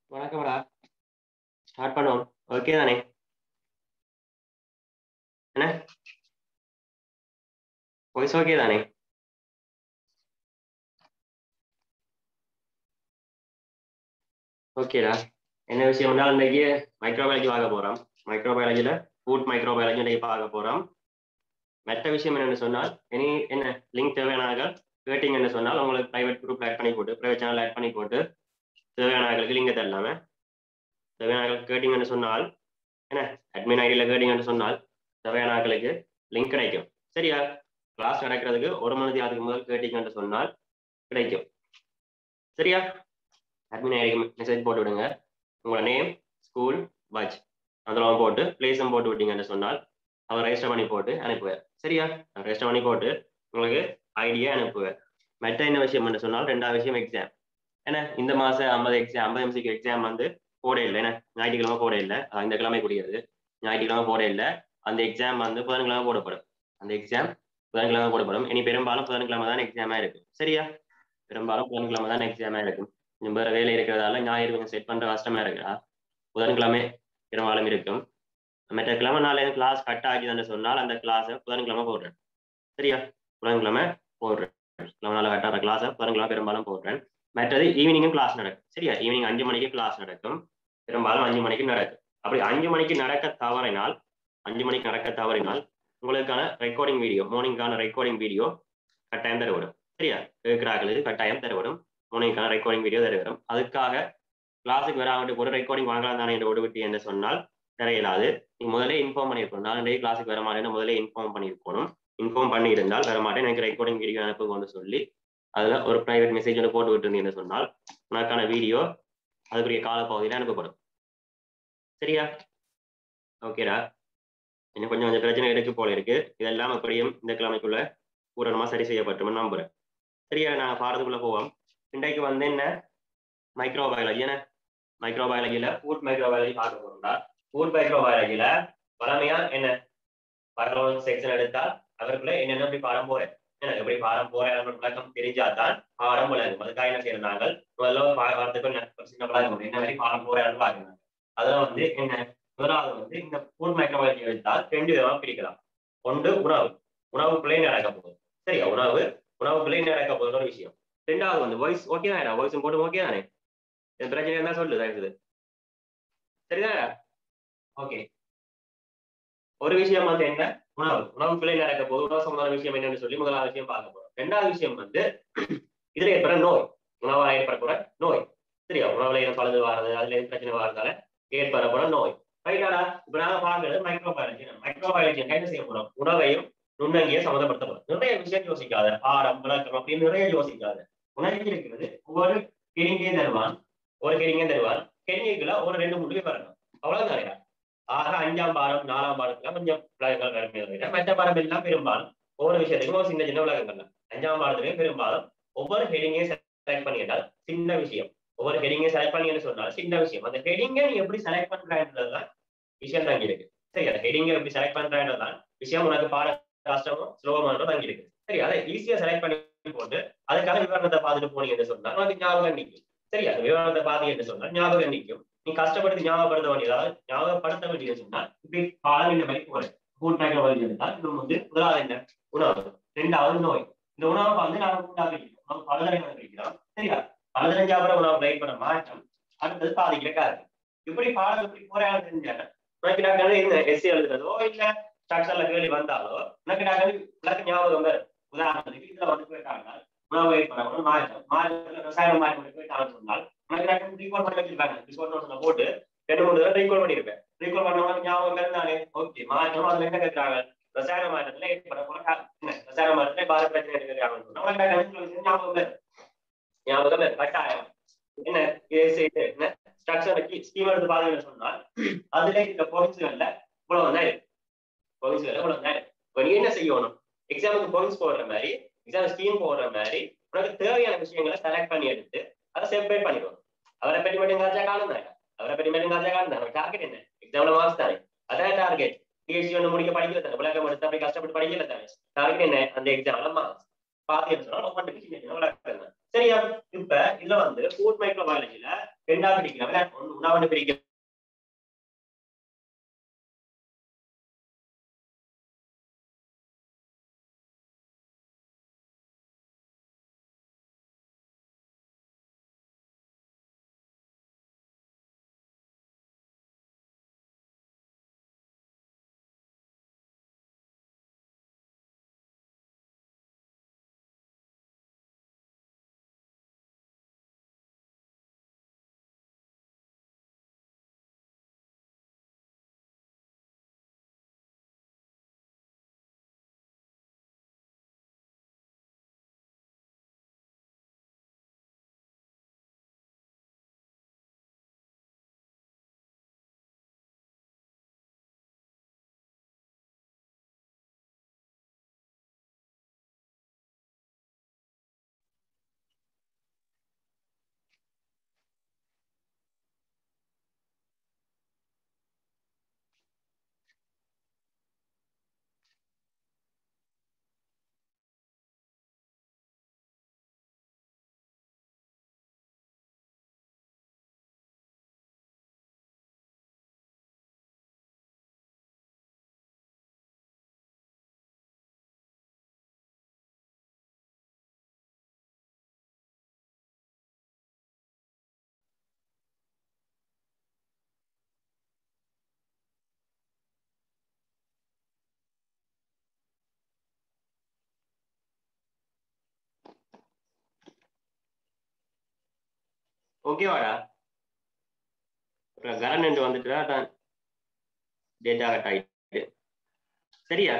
வணக்கம்டா start பண்ணுவோம் okay தானே என்ன வாய்ஸ் ஓகே தானே ஓகேடா என்ன விஷயம்னா இன்னைக்கு மைக்ரோபயாலஜி பார்க்க போறோம் மைக்ரோபயாலஜில ஃபுட் மைக்ரோபயாலஜி இன்னைக்கு பார்க்க போறோம் மற்ற விஷயம் என்னன்னு சொன்னால் இனி என்ன லிங்க் தேவையானாக கேட்டிங்கன்னு சொன்னால் உங்களுக்கு பிரைவேட் குரூப் ஆட் பண்ணி போட்டு பிரைவேட் சேனல் ஆட் பண்ணி போட்டு தேவையானவர்களுக்கு லிங்க தரலாம தேவையானவர்களுக்கு கேட்டிங்கன்னு சொன்னால் என்ன அட்மின் ஐடியில் கேட்டிங்கன்னு சொன்னால் தேவையானவர்களுக்கு லிங்க் கிடைக்கும் சரியா கிளாஸ் நடக்கிறதுக்கு ஒரு மணி அதுக்கு முதல் கேட்டிங்கன்னு சொன்னால் கிடைக்கும் சரியா அட்மின் ஐடிக்கு மெசேஜ் போட்டு விடுங்க உங்களோட நேம் ஸ்கூல் பட்ச் அதெல்லாம் போட்டு பிளேஸும் போட்டு விட்டீங்கன்னு சொன்னால் அவர் ரெஜிஸ்டர் பண்ணி போட்டு அனுப்புவார் சரியா ரெஜிஸ்டர் பண்ணி போட்டு உங்களுக்கு ஐடியா அனுப்புவார் மற்ற என்ன விஷயம் சொன்னால் ரெண்டாவது விஷயம் எக்ஸாம் ஏன்னா இந்த மாசம் ஐம்பது எக்ஸாம் ஐம்பது எம்சிக்கு எக்ஸாம் வந்து போட இல்லை ஏன்னா ஞாயிற்றுக்கிழமை போட இல்லை இந்த கிழமை கூடியது ஞாயிற்றுக்கிழமை போட இல்லை அந்த எக்ஸாம் வந்து புதன்கிழமை போடப்படும் அந்த எக்ஸாம் புதன்கிழமை போடப்படும் இனி பெரும்பாலும் புதன்கிழமை தான் எக்ஸாமா இருக்கு சரியா பெரும்பாலும் புதன்கிழமை தான் எக்ஸாமா இருக்கும் கொஞ்சம் வேற வேலை இருக்கிறதால ஞாயிறு கொஞ்சம் செட் பண்ற கஷ்டமா இருக்குடா புதன்கிழமை பெரும்பாலும் இருக்கும் மற்ற கிழமை நாளே கிளாஸ் கட் ஆகிதுன்னு சொன்னால் அந்த கிளாஸை புதன்கிழமை போடுறேன் சரியா புதன்கிழமை போடுறேன் கிழமை நாள் கட்டாத கிளாஸை புதன்கிழமை பெரும்பாலும் போடுறேன் மற்றது ஈவினிங்கும் கிளாஸ் நடக்கும் சரியா ஈவினிங் அஞ்சு மணிக்கு கிளாஸ் நடக்கும் பெரும்பாலும் அஞ்சு மணிக்கு நடக்கும் அப்படி அஞ்சு மணிக்கு நடக்க தவறினால் அஞ்சு மணிக்கு நடக்க தவறினால் உங்களுக்கான ரெக்கார்டிங் வீடியோ மார்னிங்கான ரெக்கார்டிங் வீடியோ கட்டாயம் தருவிடும் சரியா கேட்கிறார்களுக்கு கட்டாயம் தருவிடும் மார்னிங்கான ரெக்கார்டிங் வீடியோ தருவிடும் அதுக்காக கிளாஸுக்கு வராமட்டு கூட ரெக்கார்டிங் வாங்கலாம் தானே என்று விட்டு என்று சொன்னால் தர இயலாது நீ முதல்ல இன்ஃபார்ம் பண்ணியிருக்கணும் நான் டே கிளாஸுக்கு வர மாட்டேன்னு முதல்ல இன்ஃபார்ம் பண்ணியிருக்கணும் இன்ஃபார்ம் பண்ணியிருந்தால் வர மாட்டேன் எனக்கு ரெக்கார்டிங் வீடியோ அனுப்புங்கன்னு சொல்லி அதில் ஒரு ப்ரைவேட் மெசேஜ் ஒன்று போட்டு விட்டுருந்தீங்கன்னு சொன்னால் உனக்கான வீடியோ அதுக்குரிய காலப்பகுதியில் அனுப்பப்படும் சரியா ஓகேடா இன்னும் கொஞ்சம் கொஞ்சம் பிரச்சனை இருக்கு போல இருக்கு இதெல்லாம் அப்படியும் இந்த கிழமைக்குள்ள பூரணமா சரி செய்யப்பட்டுமே நம்புறேன் சரியா நான் பாடத்துக்குள்ள போவோம் இன்றைக்கு வந்து என்ன மைக்ரோபயாலஜி என்ன மைக்ரோபயாலஜியில ஃபுட் மைக்ரோபயாலஜி பார்க்க போறோம்டா ஃபுட் மைக்ரோபயாலஜியில வளமையா என்ன பரலோன் செக்ஷன் எடுத்தால் அவருக்குள்ள என்னென்ன எப்படி பாடம் போறேன் எனக்கு எப்படி பாடம் போறேன் விளக்கம் தெரிஞ்சாதான் பாடம் விளங்கும் அதுக்காக என்ன செய்யணும் நாங்கள் முதல்ல வாரத்துக்கு சின்ன பழக்கம் என்ன மாதிரி பாடம் போறேன்னு பாக்குறாங்க அதுல வந்து என்ன முதலாவது வந்து இந்த ஃபுட் மைக்ரோபயாலஜி எடுத்தால் ரெண்டு விதமா பிரிக்கலாம் ஒன்று உணவு உணவுக்குள்ளே நடக்க போகுது சரியா உணவு உணவுக்குள்ளே நடக்க போகுது ஒரு விஷயம் ரெண்டாவது வந்து வாய்ஸ் ஓகே தானே வாய்ஸும் போட்டு ஓகே தானே என் பிரச்சனை இருந்தா சொல்லு தயவுது சரிதானே ஓகே ஒரு விஷயம் வந்து என்ன உணவு உணவுக்குள்ளே நடக்க போகுது உணவு சம்பந்தமான விஷயம் என்னன்னு சொல்லி முதலாவது விஷயம் பார்க்க போறோம் ரெண்டாவது விஷயம் வந்து இதுல ஏற்படுற நோய் உணவால் ஏற்படக்கூட நோய் சரியா உணவுல பழுது வாரது அதுல பிரச்சனை வாரதால ஏற்படக்கூட நோய் ரைட்டாடா இப்ப நாங்க பாக்குறது மைக்ரோபயாலஜி மைக்ரோபயாலஜி என்ன செய்ய போறோம் உணவையும் நுண்ணங்கிய சம்மந்தப்படுத்த போறோம் நிறைய விஷயம் யோசிக்காத ஆரம் விளக்கம் அப்படின்னு நிறைய யோசிக்காத உணவு இருக்கிறது ஒவ்வொரு கெடிங்கையும் தருவான் ஒரு கெடிங்கையும் தருவான் கெடிங்குல ஒரு ரெண்டு மூணு வரணும் அவ்வளவுதான் ஆக அஞ்சாம் பாடம் நாலாம் பாடத்துல கொஞ்சம் விளக்கங்கள் வரும் மற்ற பாடம் எல்லாம் பெரும்பாலும் ஒவ்வொரு விஷயத்துக்கும் ஒரு சின்ன சின்ன விளக்கங்கள் அஞ்சாம் பாடத்துலயும் பெரும்பாலும் ஒவ்வொரு ஹெடிங்கையும் செலக்ட் பண்ணிட்டால் சின்ன விஷயம் ஒவ்வொரு ஹெடிங்கையும் செலக்ட் பண்ணி சொன்னால் சின்ன விஷயம் அந்த ஹெடிங்கை நீ எப்படி செலக்ட் பண்றதுதான் விஷயம் தங்கி இருக்கு சரி அந்த ஹெடிங்கை எப்படி செலக்ட் பண்றதுதான் விஷயம் உனக்கு பாட கஷ்டமும் சுலபமானதும் தங்கி இருக்கு சரி அதை ஈஸியா செலக்ட் பண்ணி போட்டு அதுக்கான விவரணத்தை பார்த்துட்டு போனீங்கன்னு சொன்னா உனக்கு ஞாபகம் நிற்கும் சரி அந்த விவரணத்தை பார்த்தீங்கன்னு சொன்னா ஞாபகம் நிற்கும் நீ கஷ்டப்படுத்தி ஞாபகப்படுத்த வேண்டியதாவது ஞாபகப்படுத்த வேண்டியது சொன்னா இப்படி பாடம் இந்த மாதிரி போறேன் ஃபுட் மைக்ரோபயாலஜி இருந்தால் இது வந்து முதலாவது என்ன உணவு ரெண்டாவது நோய் இந்த உணவை வந்து நாம உண்டாக நம்ம பலதரங்களை பிரிக்கிறோம் சரியா பலதரஞ்சாபுர உணவு பிளேட் பண்ண மாற்றம் அடுத்தது பாதிக்கிற காரணம் இப்படி பாடம் எப்படி போறாங்க தெரிஞ்சாங்க உனக்கு நாங்கள் இந்த எஸ்சி எழுதுறதோ இல்ல ஸ்ட்ரக்சர்ல கேள்வி வந்தாலோ உனக்கு நாங்கள் விளக்கு ஞாபகம் வரும் உதாரணத்துக்கு இதுல வந்து போயிட்டாங்க உணவு ஏற்பட மாற்றம் மாற்றம் ரசாயன மாற்றம் போயிட்டாங்கன்னு சொன்னால் உனக்கு நான் ரீகால் பண்ணி வச்சிருக்காங்க ரிசோர்ட் நோட்ஸ்ல போட்டு ரெண்டு மூணு தடவை ரீகால் பண்ணிருப்பேன் ரீகால் பண்ணவங்க ஞாபகம் இருந்தானே ஓகே மாற்றம் அதுல என்ன கேட்கறாங்க ரசாயன மாற்றத்துல ஏற்பட போல ரசாயன மாற்றத்துல பார பிரச்சனை இருக்கிறாங்கன்னு சொன்னா ஞாபகம் ஞாபகம் கட்டாயம் என்ன என்ன ஸ்ட்ரக்சர் ஸ்கீம் எடுத்து பாத்தீங்கன்னு சொன்னால் அதுல இந்த பாயிண்ட்ஸ்கள்ல இவ்வளவு தான் இருக்கு பாயிண்ட்ஸ்கள்ல இவ்வளவு தான் இருக்கு இப்போ நீ என்ன செய்யணும் எக்ஸாமுக்கு பாயிண்ட்ஸ் போடுற மாதிரி எக்ஸாம் ஸ்கீம் போடுற மாதிரி உனக்கு தேவையான விஷயங்களை செலக்ட் பண்ணி எடுத்து அதை செப்பரேட் பண்ணிடுவோம் அவரை பற்றி மட்டும் காய்ச்சா காணும் தானே அவரை பற்றி மட்டும் காய்ச்சா காணும் தானே டார்கெட் என்ன எக்ஸாம்ல மார்க்ஸ் தானே அதான் டார்கெட் பிஹெச்டி ஒன்று முடிக்க படிக்கல தானே விளக்கம் எடுத்து அப்படி கஷ்டப்பட்டு படிக்கல தானே டார்கெட் என்ன அந்த எக்ஸாம்ல மார்க்ஸ் பாத்தீங்கன்னு சொன்னா ஒவ்வொன்றுக்கு சின்ன சின்ன விளக்கம் சரியா இப்ப இதுல வந்து ஃபுட் மைக்ரோபயாலஜில ரெண்டா பிரிக்கிறோம் ஒன்று உணவு பிரிக்க ஓகேவாடா அப்புறம் கரண்ட் வந்துட்டுடா தான் டேட்டா கட் ஆயிட்டு சரியா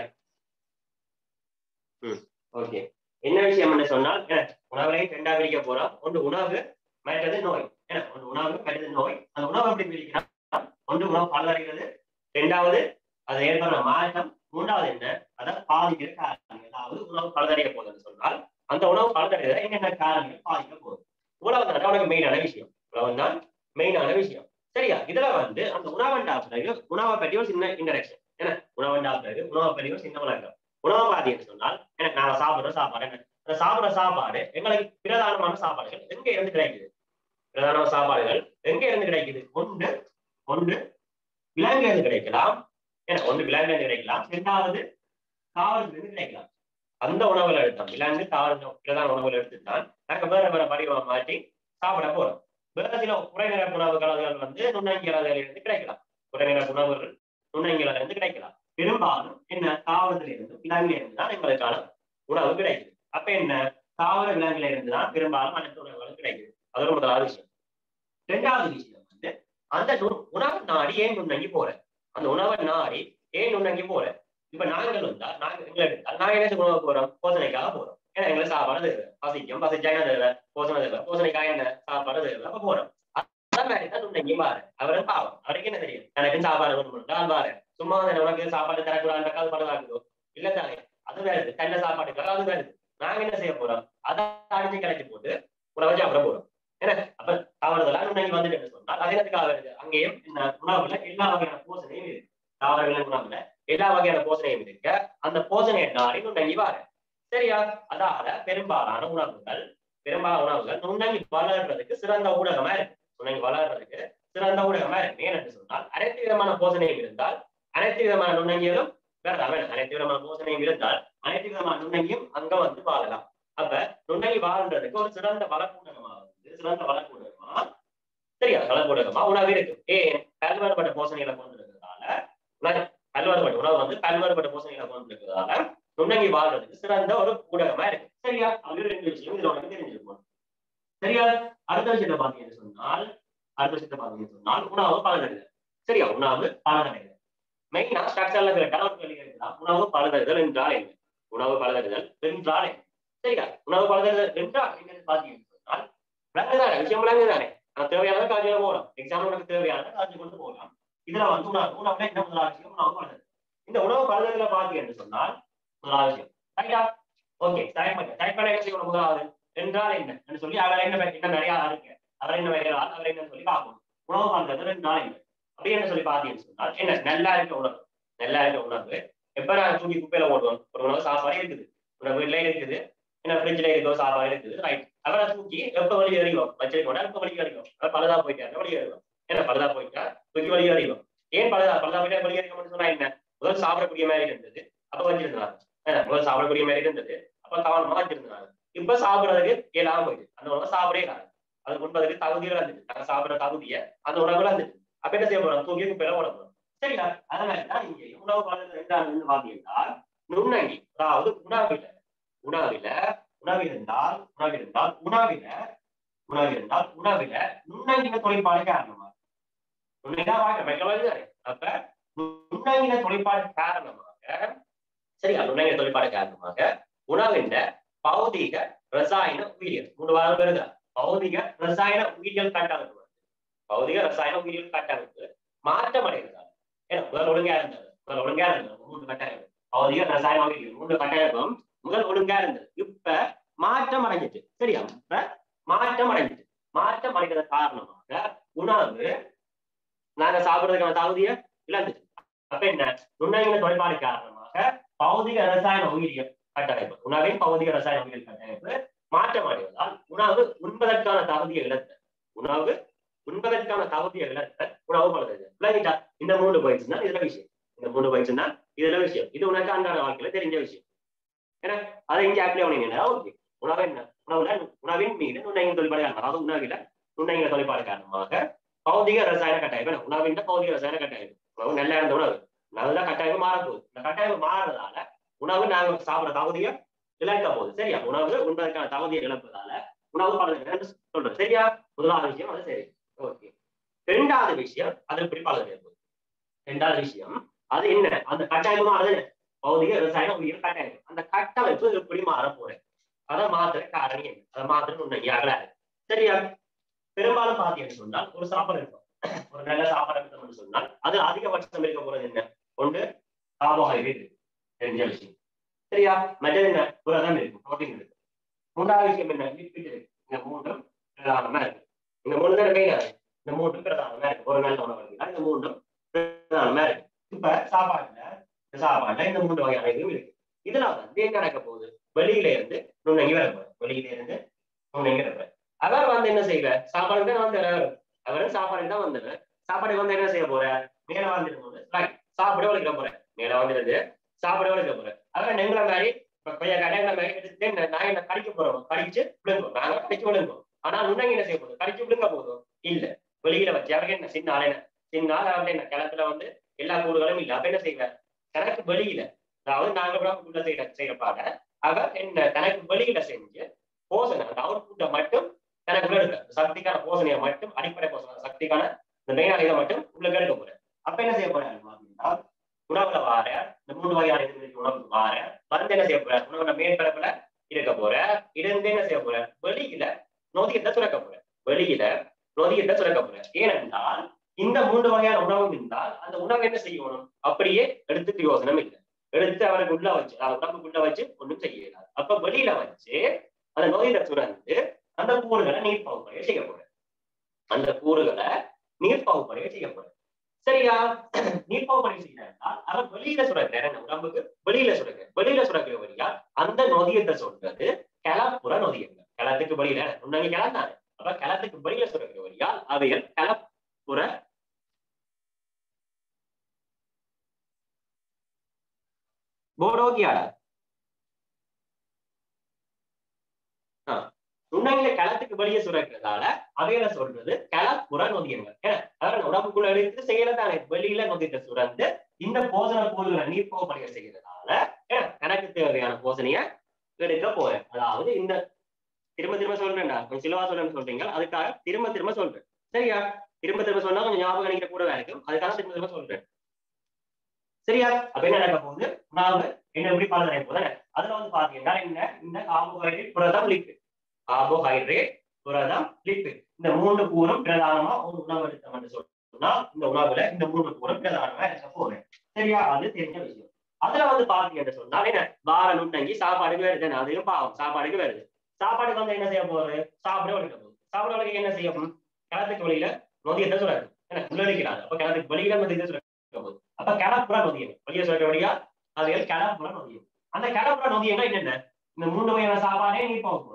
ம் ஓகே என்ன விஷயம் என்ன சொன்னால் என்ன, உணவை ரெண்டா பிரிக்க போறோம் ஒன்று உணவு மற்றது நோய் என்ன ஒன்று உணவு மற்றது நோய் அந்த உணவு எப்படி பிரிக்கிறான் ஒன்று உணவு பலவரைகிறது ரெண்டாவது அது ஏற்படுற மாற்றம் மூன்றாவது என்ன அதை பாதிக்கிற காரணங்கள் அதாவது உணவு பலதடைய போகுதுன்னு சொன்னால் அந்த உணவு பலதடைகிற என்னென்ன காரணங்கள் பாதிக்க போகுது உணவு தான் உனக்கு மெயினான விஷயம் உணவு தான் மெயினான விஷயம் சரியா இதுல வந்து அந்த உணவண்டா பிறகு உணவை பற்றி ஒரு சின்ன இன்டரக்ஷன் என்ன உணவண்டா பிறகு உணவை பற்றி ஒரு சின்ன விளக்கம் உணவை பார்த்தீங்கன்னு சொன்னால் எனக்கு நாம சாப்பிடுற சாப்பாடு என்ன அந்த சாப்பிடுற சாப்பாடு எங்களுக்கு பிரதானமான சாப்பாடுகள் எங்க இருந்து கிடைக்குது பிரதான சாப்பாடுகள் எங்க இருந்து கிடைக்குது ஒன்று ஒன்று விலங்கு இருந்து கிடைக்கலாம் ஏன்னா ஒன்று விலங்கு இருந்து கிடைக்கலாம் இரண்டாவது தாவரத்திலிருந்து கிடைக்கலாம் அந்த உணவுல எடுத்தோம் விலங்கு தாவர பிரதான உணவுல எடுத்துதான் நாங்க வேற வேற வடிவம் மாற்றி சாப்பிட போறோம் வேற சில குறைநிற உணவுகள் அதுகள் வந்து நுண்ணங்கியலாதில இருந்து கிடைக்கலாம் குறைநிற உணவுகள் நுண்ணங்கியலாதில இருந்து கிடைக்கலாம் பெரும்பாலும் என்ன தாவரத்துல இருந்து விலங்குல இருந்து தான் எங்களுக்கான உணவு கிடைக்குது அப்ப என்ன தாவர விலங்குல இருந்து தான் பெரும்பாலும் அனைத்து உணவுகளும் கிடைக்குது அது ஒரு முதலாவது விஷயம் ரெண்டாவது விஷயம் வந்து அந்த நு- உணவு நாடி ஏன் நுண்ணங்கி போற அந்த உணவை நாடி ஏன் நுண்ணங்கி போற இப்ப நாங்கள் வந்தா நாங்க எங்களை எடுத்தால் நாங்க என்ன உணவு போறோம் போசனைக்காக போறோம் ஏன்னா எங்களுக்கு சாப்பாடு தேவை பசிக்கும் பசிச்சா என்ன தேவை போசனை தேவை போசனைக்காக என்ன சாப்பாடு தேவை அப்ப போறோம் அதான் மாதிரி தான் நுண்ணங்கி பாரு அவரும் பாவம் அவருக்கு என்ன தெரியும் எனக்கு சாப்பாடு வேணும் நான் பாரு சும்மா வந்து உனக்கு சாப்பாடு தரக்கூடாது காது படுவாக்குதோ இல்ல தானே அது வேறு தன்ன சாப்பாட்டுக்காக அது வேறு நாங்க என்ன செய்ய போறோம் அதை அடிச்சு கிளச்சி போட்டு உணவு சாப்பிட போறோம் ஏன்னா அப்ப தாவரதெல்லாம் நுண்ணங்கி வந்துட்டு சொன்னால் அது என்னத்துக்காக வருது அங்கேயும் இந்த உணவுல எல்லா வகையான போசனையும் இருக்கு தாவரங்களின் உணவுல எல்லா வகையான போசனையும் இருக்க அந்த போசனையை நாடி நுண்ணங்கி வாரு சரியா அதால பெரும்பாலான உணவுகள் பெரும்பாலான உணவுகள் நுண்ணங்கி வளர்றதுக்கு சிறந்த ஊடகமா இருக்கு நுண்ணங்கி வளர்றதுக்கு சிறந்த ஊடகமா இருக்கு ஏன் என்று சொன்னால் அனைத்து விதமான போசனையும் இருந்தால் அனைத்து விதமான நுண்ணங்கிகளும் வேறதான் வேணும் அனைத்து விதமான போசனையும் இருந்தால் அனைத்து விதமான நுண்ணங்கியும் அங்க வந்து வாழலாம் அப்ப நுண்ணங்கி வாழ்றதுக்கு ஒரு சிறந்த வளர்ப்பூடகமா வந்து சிறந்த வளர்ப்பூடகமா சரியா வளர்ப்பூடகமா உணவு இருக்கு ஏன் பல்வேறுபட்ட போசனைகளை கொண்டு இருக்கிறதால உணவு- பல்வேறுபட்ட உணவு வந்து பல்வேறுபட்ட போசனைகளை கொண்டு இருக்கிறதால நுண்ணங்கி வாழ்றதுக்கு சிறந்த ஒரு ஊடகமா இருக்கு சரியா அது ரெண்டு விஷயம் இதுல உனக்கு தெரிஞ்சிருக்கும் சரியா அடுத்த விஷயத்தை பாத்தீங்கன்னு சொன்னால் அடுத்த விஷயத்தை பாத்தீங்கன்னு சொன்னால் உணவு பலனடைதல் சரியா உணவு பலனடைதல் மெயினா ஸ்ட்ரக்சர்ல கேட்டா ஒரு கேள்வி இருக்கலாம் உணவு பலனடைதல் என்றால் என்ன உணவு பலனடைதல் என்றால் என்ன சரியா உணவு பலனடைதல் என்றால் என்னன்னு பாத்தீங்கன்னு சொன்னால் விளங்குதானே விஷயம் விளங்குதானே நான் தேவையான காட்சியில போகலாம் எக்ஸாம் உனக்கு தேவையான காட்சி கொண்டு போகலாம் இதுல வந்து உணவு உணவுல என்ன முதலாவது விஷயம் உணவு பலனடைதல் இந்த உணவு பலனடைதல பாத்தீங்கன்னு சொன்னால் முதலாவது விஷயம் ரைட்டா ஓகே டைப் பண்ண டைப் பண்ண என்ன செய்யணும் முதலாவது என்றால் என்ன என்று சொல்லி அவர் என்ன பே- என்ன நிறைய இருக்கு அவர் என்ன வைக்கிறார் அவர் என்ன சொல்லி பார்க்கணும் உணவு பண்றது என்றால் என்ன அப்படி என்ன சொல்லி பார்த்தீங்கன்னு சொன்னால் என்ன நல்லா இருக்க உணவு நல்லா இருக்க உணவு எப்ப நான் தூக்கி குப்பையில ஓடுவோம் ஒரு உணவு சாப்பாடு இருக்குது உணவு வீட்டுல இருக்குது என்ன ஃப்ரிட்ஜ்ல இருக்கோ சாப்பாடு இருக்குது ரைட் அவரை தூக்கி எப்ப வழி அறிவோம் வச்சிருக்கோம் எப்ப வழி அறிவோம் அவர் பலதா போயிட்டாரு வழி அறிவோம் ஏன்னா பலதா போயிட்டா தூக்கி வழி அறிவோம் ஏன் பலதா பலதா போயிட்டா வழி அறிவோம்னு சொன்னா என்ன முதல் சாப்பிடக்கூடிய மாதிரி இருந்தது அப்ப வச்சிருந்தாங்க ஏன்னா, முதல் சாப்பிடக்கூடிய மாதிரி இருந்தது அப்ப கவனமா வச்சிருந்தாங்க இப்ப சாப்பிடுறதுக்கு இயலாம போயிடுது அந்த உணவை சாப்பிடவே இல்லாது அது முன்பு அதுக்கு தகுதிகள் இருந்துச்சு நாங்க சாப்பிடுற தகுதிய அந்த உணவுல இருந்துச்சு அப்ப என்ன செய்ய போறோம் தூக்கி குப்பையில போட போறோம் சரியா அதனால தான் இங்க உணவு பழக்கத்துல ரெண்டாவது பாத்தீங்கன்னா நுண்ணங்கி அதாவது உணவில உணவில உணவிருந்தால் உணவிருந்தால் உணவில உணவிருந்தால் உணவில நுண்ணங்கின தொழிற்பாடு காரணமா நுண்ணங்கிதான் வாங்க மெக்கலவாது அப்ப நுண்ணங்கின தொழிற்பாடு காரணமாக சரியா நுண்ணங்கின தொழிற்பாடு காரணமாக உணவின் பௌதிக ரசாயன உயிரியல் மூணு வாரம் வருதா பௌதிக ரசாயன உயிரியல் கட்டமைப்பு வருது. பௌதிக ரசாயன உயிரியல் கட்டமைப்பு மாற்றம் அடைகிறதா ஏன்னா முதல் ஒழுங்கா இருந்தது முதல் ஒழுங்கா இருந்தது மூன்று கட்டமைப்பு பௌதிக ரசாயன உயிரியல் மூன்று கட்டமைப்பும் முதல் ஒழுங்கா இருந்தது இப்ப மாற்றம் அடைஞ்சிட்டு சரியா இப்ப மாற்றம் அடைஞ்சிட்டு மாற்றம் அடைகிறது காரணமாக உணவு நாங்க சாப்பிடுறதுக்கான தகுதியை இழந்துட்டு அப்ப என்ன நுண்ணங்கின தொழிற்பாடு காரணமாக பௌதிக ரசாயன உயிரியல் கட்டமைப்பு உணவின் பௌதிக ரசாயன உயிரியல் கட்டமைப்பு மாற்றம் அடைவதால் உணவு உண்பதற்கான தகுதியை இழந்த உணவு உண்பதற்கான தகுதியை இழந்த உணவு பழுது விளங்கிட்டா இந்த மூணு போயிடுச்சுன்னா இதுல விஷயம் இந்த மூணு போயிடுச்சுன்னா இதுல விஷயம் இது உனக்கு அன்றாட வாழ்க்கையில தெரிஞ்ச விஷயம் ஏன்னா அதை இங்க அப்ளை பண்ணீங்கன்னா ஓகே உணவு என்ன உணவுல உணவின் மீது நுண்ணங்கின தொழிற்பாடு காரணம் அதாவது உணவில நுண்ணங்கின தொழிற்பாடு காரணமாக பௌதிக ரசாயன கட்டமைப்பு என்ன? உணவின் பௌதிக ரசாயன கட்டமைப்பு உணவு நல்லா இருந்த உணவு நல்ல கட்டமைப்பு மாறப்போகுது இந்த கட்டமைப்பு மாறுறதால உணவு நாங்க சாப்பிட தகுதியை இழக்க போகுது சரியா உணவு உண்பதற்கான தகுதியை இழப்பதால உணவு பலன் சொல்றேன் சரியா முதலாவது விஷயம் அது சரி ஓகே ரெண்டாவது விஷயம் அது எப்படி பலன் போகுது ரெண்டாவது விஷயம் அது என்ன அந்த கட்டமைப்பு மாறுது என்ன? பௌதிக ரசாயன உயிர் கட்டமைப்பு அந்த கட்டமைப்பு எப்படி மாற போறேன் அதை மாத்திர காரணி என்ன அதை மாத்திர நுண்ணங்கி அகலாது சரியா பெரும்பாலும் பார்த்தீங்கன்னு சொன்னால் ஒரு சாப்பாடு இருக்கும் ஒரு நல்ல சாப்பாடு எடுத்தோம்னு சொன்னால் அது அதிகபட்சம் இருக்க போறது என்ன ஒன்று கார்போஹைட்ரேட் தெரிஞ்ச விஷயம் சரியா மற்றது என்ன புரதம் இருக்கு புரோட்டீன் இருக்கு மூன்றாவது விஷயம் என்ன லிப்பிட் இருக்கு இந்த மூன்றும் பிரதானமா இருக்கு இந்த மூணு தான் மெயினா இருக்கு இந்த மூன்றும் பிரதானமா இருக்கு ஒரு நல்ல உணவு எடுத்தா இந்த மூன்றும் பிரதானமா இருக்கு இப்ப சாப்பாடுல இந்த சாப்பாடுல இந்த மூன்று வகையான இதுவும் இருக்கு இதுல வந்து என்ன நடக்க போகுது வெளியில இருந்து நுண்ணங்கி வர போகுது வெளியில இருந்து நுண்ணங்கி வர போகுது அவர் வந்து என்ன செய்வார் சாப்பாடு தான் வந்தவர் அவர் சாப்பாடு தான் வந்தவர் சாப்பாடு வந்து என்ன செய்ய போற மேல வந்துருக்கும் சாப்பிட வளர்க்க போறேன் மேல வந்துருந்து சாப்பிட வளர்க்க போறேன் அவர் எங்களை மாதிரி இப்ப கொய்யா கடைகளை மாதிரி எடுத்து என்ன நான் என்ன கடிக்க போறோம் கடிச்சு விழுங்கும் நாங்க கடிச்சு விழுங்கும் ஆனா நுண்ணங்கி என்ன செய்ய போதும் கடிச்சு விழுங்க போதும் இல்ல வெளியில வச்சு அவருக்கு என்ன சின்ன ஆள் என்ன சின்ன ஆள் அவர்கிட்ட என்ன கிளத்துல வந்து எல்லா கூடுகளும் இல்ல அப்ப என்ன செய்வார் தனக்கு வெளியில அதாவது நாங்க உள்ள செய்யற செய்யற பாட அவர் என்ன தனக்கு வெளியில செஞ்சு போசனை அந்த அவுட்புட்டை மட்டும் தனக்கு உள்ள எடுக்க சக்திக்கான போசனையை மட்டும் அடிப்படை போசனை சக்திக்கான இந்த மெயினான இதை மட்டும் உள்ள எடுக்க போறேன் அப்ப என்ன செய்ய போறாரு அப்படின்னா உணவுல வார இந்த மூணு வகையான இது இருக்கு உணவுக்கு வார வந்து என்ன செய்ய போற உணவுல மேற்பரப்புல இருக்க போற இருந்து என்ன செய்ய போற வெளியில நொதியத்தை சுரக்க போற வெளியில நொதியத்தை சுரக்க போற ஏனென்றால் இந்த மூன்று வகையான உணவு இருந்தால் அந்த உணவு என்ன செய்யணும் அப்படியே எடுத்து பிரயோசனம் இல்லை எடுத்து அவருக்கு உள்ள வச்சு அஹ் உடம்புக்குள்ள வச்சு ஒண்ணும் செய்ய இயலாது அப்ப வெளியில வச்சு அந்த நொதியில சுரந்து அந்த கூறுகளை நீர் பகுப்படைய செய்ய போற அந்த கூறுகளை நீர் பகுப்படைய செய்ய போற சரியா நீர் பகுப்படைய செய்யறால் அவர் வெளியில சுரக்கிற நம்ம உடம்புக்கு வெளியில சுரக்க வெளியில சுரக்கிற வழியா அந்த நொதியத்தை சொல்றது கிளப்புற நொதியங்கள் கிளத்துக்கு வெளியில முன்னாடி கிளந்தாரு அப்ப கிளத்துக்கு வெளியில சுரக்கிற வழியா அவைகள் கிளப்புற போர்டு ஓகேயாடா நுண்ணங்கில களத்துக்கு வெளியே சுரக்கிறதால அவையில சொல்றது களப்புற நொதியங்கள் ஏன்னா அதாவது உடம்புக்குள்ள எடுத்து செய்யறதான வெளியில நொதித்த சுரந்து இந்த போசன கூறுகளை நீர் போகப்படைய செய்யறதால ஏன்னா எனக்கு தேவையான போசனைய எடுக்க போறேன் அதாவது இந்த திரும்ப திரும்ப சொல்றேன்டா கொஞ்சம் சிலவா சொல்றேன்னு சொல்றீங்க அதுக்காக திரும்ப திரும்ப சொல்றேன் சரியா திரும்ப திரும்ப சொன்னா கொஞ்சம் ஞாபகம் நினைக்கிற கூட இருக்கும் அதுக்காக திரும்ப திரும்ப சொல்றேன் சரியா அப்ப என்ன நடக்க போகுது நான் என்ன எப்படி பலன் போதும் அதுல வந்து பாத்தீங்கன்னா என்ன இந்த கார்போஹைட்ரேட் புரதம் லிப்பிட் கார்போஹைட்ரேட் புரதம் லிப்பிட் இந்த மூன்று கூறும் பிரதானமா ஒரு உணவு எடுத்தோம் என்று சொன்னா இந்த உணவுல இந்த மூன்று கூறும் பிரதானமா இருக்க போறேன் சரியா அது தெரிஞ்ச விஷயம் அதுல வந்து பாத்தீங்கன்னு சொன்னா என்ன வார நுண்ணங்கி சாப்பாடுக்கு வருது அதையும் பாவம் சாப்பாடுக்கு வருது சாப்பாடுக்கு வந்து என்ன செய்ய போகுது சாப்பிட வலிக்க போகுது சாப்பிட வலிக்க என்ன செய்யும் கிணத்துக்கு வெளியில நொதியத்தை சுரக்கு என்ன உள்ளடிக்கிறாங்க அப்ப கிணத்துக்கு வெளியில நொதியத்தை சுரக்க போகுது அப்ப கிணப்புற நொதியம் வெளியே சுரக்க வழியா அவைகள் கிணப்புற நொதியம் அந்த கிணப்புற நொதியம்னா என்னென்ன இந்த மூன்று வகையான சாப்பாடே நீர் போக போகும்